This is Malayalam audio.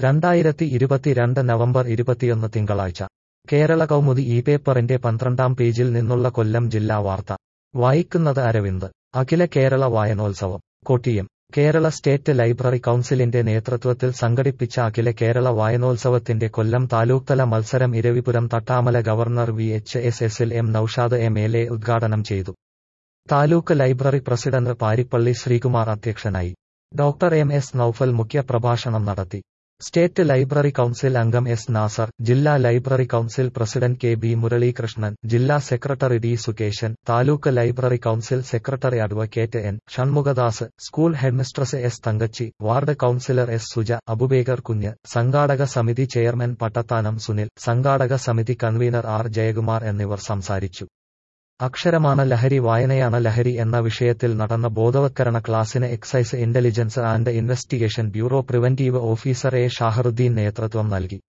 രണ്ടായിരത്തി ഇരുപത്തിരണ്ട് നവംബർ ഇരുപത്തിയൊന്ന് തിങ്കളാഴ്ച കേരള കൗമുദി ഈ പേപ്പറിന്റെ പന്ത്രണ്ടാം പേജിൽ നിന്നുള്ള കൊല്ലം ജില്ലാ വാർത്ത വായിക്കുന്നത് അരവിന്ദ് അഖില കേരള വായനോത്സവം കൊട്ടിയം കേരള സ്റ്റേറ്റ് ലൈബ്രറി കൗൺസിലിന്റെ നേതൃത്വത്തിൽ സംഘടിപ്പിച്ച അഖില കേരള വായനോത്സവത്തിന്റെ കൊല്ലം താലൂക്ക്തല മത്സരം Eravipuram Thattamala governor V H S എസിൽ M Noushad M L A ഉദ്ഘാടനം ചെയ്തു താലൂക്ക് ലൈബ്രറി പ്രസിഡന്റ് പാരിപ്പള്ളി ശ്രീകുമാർ അധ്യക്ഷനായി ഡോക്ടർ എം എസ് നൌഫൽ മുഖ്യ പ്രഭാഷണം നടത്തി സ്റ്റേറ്റ് ലൈബ്രറി കൗൺസിൽ അംഗം എസ് നാസർ ജില്ലാ library council president K B Muraleekrishnan ജില്ലാ secretary D Sukesan taluk library council secretary advocate N Shanmughadas school headmistress S Thankachi ward councillor S Suja Abubacker Kunju സംഘാടക സമിതി ചെയർമാൻ പട്ടത്താനം സുനിൽ സംഘാടക സമിതി കൺവീനർ ആർ ജയകുമാർ എന്നിവർ സംസാരിച്ചു അക്ഷരമാണ് ലഹരി വായനയാണ് ലഹരി എന്ന വിഷയത്തിൽ നടന്ന ബോധവത്കരണ ക്ലാസിന് excise intelligence and investigation bureau preventive officer A Shahruddin നേതൃത്വം നൽകി